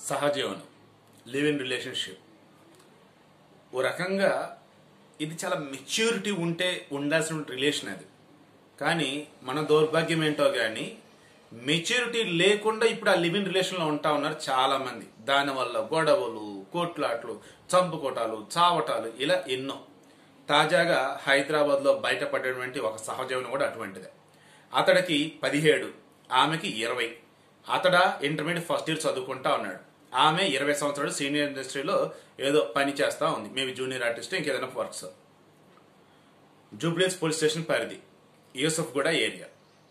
సహజీవనం live in relationship ఓ రకంగా ఇది చాలా మెచ్యూరిటీ ఉంటే ఉండాల్సిన రిలేషన్ అది కానీ మన దౌర్భాగ్యం ఏంటో కానీ మెచ్యూరిటీ లేకుండా ఇప్పుడు ఆ లివింగ్ రిలేషన్లో ఉంటా ఉన్నారు చాలా మంది దానివల్ల గొడవలు కోట్లాట్లు చంపుకోటాలు చావటాలు ఇలా ఎన్నో తాజాగా హైదరాబాద్లో బయటపడినటువంటి ఒక సహజీవనం కూడా అటువంటిదే అతడికి పదిహేడు ఆమెకి ఇరవై అతడ ఇంటర్మీడియట్ ఫస్ట్ ఇయర్ చదువుకుంటా ఉన్నాడు ఆమె ఇరవై సంవత్సరాలు సీనియర్ ఇండస్ట్రీలో ఏదో పని చేస్తా ఉంది మేబీ జూనియర్ ఆర్టిస్ట్ ఇంకేదైనా వర్క్స్ జూబ్లీస్ పోలీస్ స్టేషన్ పరిధి యూసఫ్ కూడా ఏరియా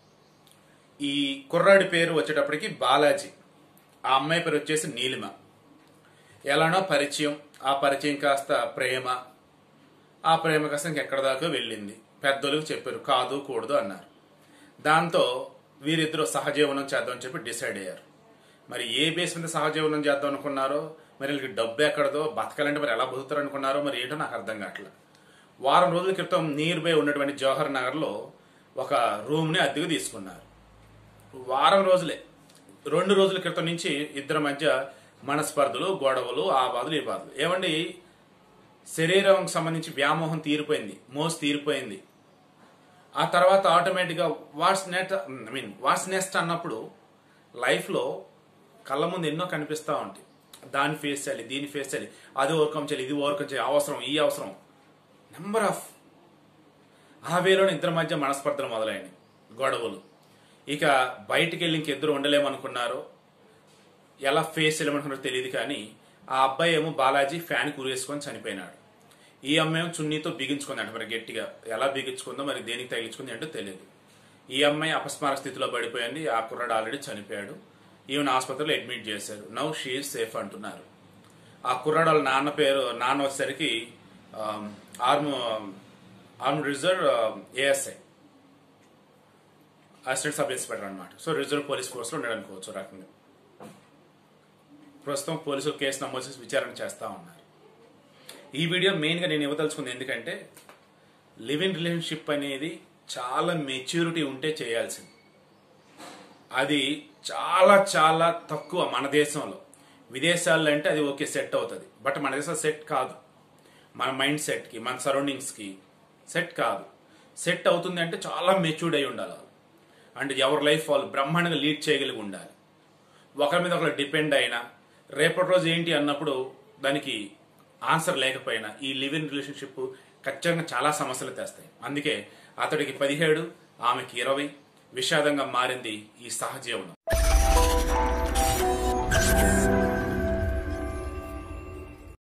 ఈ కుర్రాడి పేరు వచ్చేటప్పటికి బాలాజీ ఆ అమ్మాయి పేరు వచ్చేసి నీలిమ ఎలానో పరిచయం ఆ పరిచయం కాస్త ప్రేమ ఆ ప్రేమ కాస్త ఇంకెక్కడ దాకా వెళ్ళింది పెద్దలకు చెప్పారు కాదు కూడదు అన్నారు దాంతో వీరిద్దరూ సహజీవనం చేద్దామని చెప్పి డిసైడ్ అయ్యారు మరి ఏ బేస్ మీద సహజీవనం చేద్దాం అనుకున్నారో మరి వీళ్ళకి డబ్బు ఎక్కడదో బతకాలంటే మరి ఎలా బతుకుతారు అనుకున్నారో మరి ఏంటో నాకు అర్థం కావట్లేదు వారం రోజుల క్రితం నియర్ బై ఉన్నటువంటి జవహర్ నగర్లో ఒక రూమ్ని అద్దెకు తీసుకున్నారు వారం రోజులే రెండు రోజుల క్రితం నుంచి ఇద్దరి మధ్య మనస్పర్ధలు గొడవలు ఆ బాధలు ఈ బాధలు ఏమండి శరీరం సంబంధించి వ్యామోహం తీరిపోయింది మోస్ తీరిపోయింది ఆ తర్వాత ఆటోమేటిక్గా what's net I mean what's next అన్నప్పుడు లైఫ్లో కళ్ళ ముందు ఎన్నో కనిపిస్తూ ఉంటాయి దాన్ని ఫేస్ చేయాలి దీన్ని ఫేస్ చేయాలి అది ఓవర్కమ్ చేయాలి ఇది ఓవర్కమ్ చేయాలి అవసరం ఈ అవసరం నెంబర్ ఆఫ్ ఆ వేలోనే ఇద్దరి మధ్య మనస్పర్ధలు మొదలైనవి గొడవలు ఇక బయటికి వెళ్ళి ఇంకిద్దరు ఉండలేమనుకున్నారు ఎలా ఫేస్ చేయలేమనుకున్నారో తెలియదు కానీ ఆ అబ్బాయి ఏమో బాలాజీ ఫ్యాన్ కూరేసుకొని చనిపోయినాడు ఈ అమ్మాయి ఏమో చున్నీతో బిగించుకుంది అంట మరి గట్టిగా ఎలా బిగించుకుందో మరి దేనికి తగిలించుకుంది ఏంటో తెలియదు ఈ అమ్మాయి అపస్మార స్థితిలో పడిపోయింది ఆ కుర్రాడు ఆల్రెడీ చనిపోయాడు ఈవెన్ ఆసుపత్రిలో అడ్మిట్ చేశారు నౌ షీ సేఫ్ అంటున్నారు ఆ కుర్రాడు వాళ్ళ నాన్న పేరు నాన్న వచ్చేసరికి arm arm reserve ASI assistant sub inspector అనమాట సో రిజర్వ్ పోలీస్ ఫోర్స్లో ఉన్నాడు అనుకోవచ్చు రకంగా ప్రస్తుతం పోలీసులు కేసు నమోదు చేసి విచారణ చేస్తా ఉన్నారు ఈ వీడియో మెయిన్గా నేను ఇవ్వదలుచుకుంది ఎందుకంటే లివ్ ఇన్ రిలేషన్షిప్ అనేది చాలా మెచ్యూరిటీ ఉంటే చేయాల్సింది అది చాలా చాలా తక్కువ మన దేశంలో విదేశాల్లో అంటే అది ఓకే సెట్ అవుతుంది బట్ మన దేశం సెట్ కాదు మన మైండ్ సెట్కి మన సరౌండింగ్స్కి సెట్ కాదు సెట్ అవుతుంది అంటే చాలా మెచ్యూర్డ్ అయి ఉండాలి వాళ్ళు అండ్ ఎవరి లైఫ్ వాళ్ళు బ్రహ్మాండంగా లీడ్ చేయగలిగి ఉండాలి ఒకరి మీద ఒకరు డిపెండ్ అయినా రేపటి రోజు ఏంటి అన్నప్పుడు దానికి ఆన్సర్ లేకపోయినా ఈ లివ్ ఇన్ రిలేషన్షిప్ ఖచ్చితంగా చాలా సమస్యలు తెస్తాయి అందుకే అతడికి పదిహేడు ఆమెకి ఇరవై విషాదంగా మారింది ఈ సహజీవనం